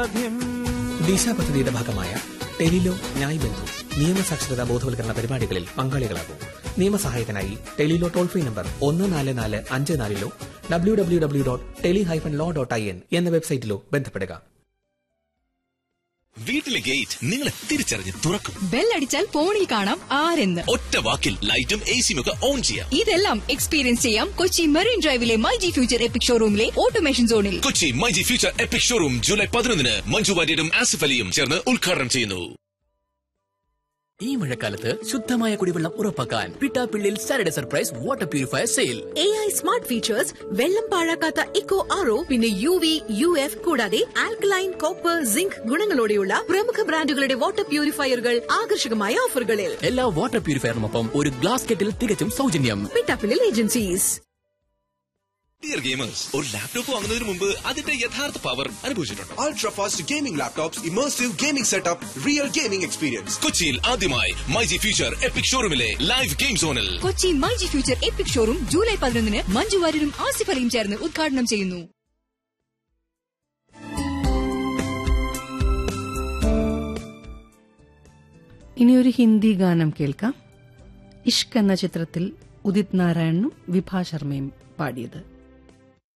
സാധ്യം ദിശ പദ്ധതിയുടെ ഭാഗമായ ടെലിലോ ന്യായ് ബന്ധു നിയമസാക്ഷരതാ ബോധവൽക്കരണ പരിപാടികളിൽ പങ്കാളികളാകും നിയമസഹായത്തിനായി ടെലിലോ ടോൾ ഫ്രീ നമ്പർ ഒന്ന് നാല് നാല് അഞ്ച് നാലിലോ W W W dot tele hyphen law dot I N എന്ന വെബ്സൈറ്റിലോ ബന്ധപ്പെടുക വീട്ടിലെ ഗേറ്റ് നിങ്ങളെ തിരിച്ചറിഞ്ഞ് തുറക്കും ബെല്ലടിച്ചാൽ ഫോണിൽ കാണാം ആരെന്ന് ഒറ്റ വാക്കിൽ ലൈറ്റും എ സിയും ഒക്കെ ഓൺ ചെയ്യാം ഇതെല്ലാം എക്സ്പീരിയൻസ് ചെയ്യാം കൊച്ചി മെറീൻ ഡ്രൈവിലെ മൈ ജി ഫ്യൂച്ചർ എപ്പിക് ഷോറൂമിലെ ഓട്ടോമേഷൻ സോണിൽ Kochi myG future epic showroom July പതിനൊന്നിന് മഞ്ജു വാര്യരും ആസിഫ് അലിയും ചേർന്ന് ഉദ്ഘാടനം ചെയ്യുന്നു ഈ മഴക്കാലത്ത് ശുദ്ധമായ കുടിവെള്ളം ഉറപ്പാക്കാൻ പിട്ടാപ്പിള്ളിൽ Saturday surprise water purifier sale A I smart features വെള്ളം പാഴാക്കാത്ത ഇക്കോ ആറോ പിന്നെ യു വി യു എഫ് കൂടാതെ ആൽക്കലൈൻ കോപ്പർ സിങ്ക് ഗുണങ്ങളോടെയുള്ള പ്രമുഖ ബ്രാൻഡുകളുടെ വാട്ടർ പ്യൂരിഫയറുകൾ ആകർഷകമായ ഓഫറുകളിൽ എല്ലാ വാട്ടർ പ്യൂരിഫയറിനൊപ്പം ഒരു ഗ്ലാസ് കെറ്റിൽ തികച്ചും സൗജന്യം പിട്ടാപ്പിളിൽ ഏജൻസീസ് ഡിയർ ഗെയിമേഴ്സ് ഒരു ലാപ്ടോപ്പ് വാങ്ങുന്നതിന് മുമ്പ് അതിന്റെ യഥാർത്ഥ പവർ അനുഭവിച്ചിട്ടുണ്ടോ Ultra fast gaming laptops, immersive gaming setup, real gaming experience. കൊച്ചിയിൽ ആദ്യമായി മൈജി ഫ്യൂച്ചർ എപ്പിക് ഷോറൂമിലെ ലൈവ് ഗെയിം സോണിൽ Kochi my G future epic showroom July പതിനൊന്നിന് മഞ്ജു വാര്യരും ആസിഫ് അലിയും ചേർന്ന് ഉദ്ഘാടനം ചെയ്യുന്നു ഇനി ഒരു ഹിന്ദി ഗാനം കേൾക്കാം ഇഷ്ക് എന്ന ചിത്രത്തിൽ ഉദിത് നാരായണനും വിഭा ശർമ്മയും പാടിയത്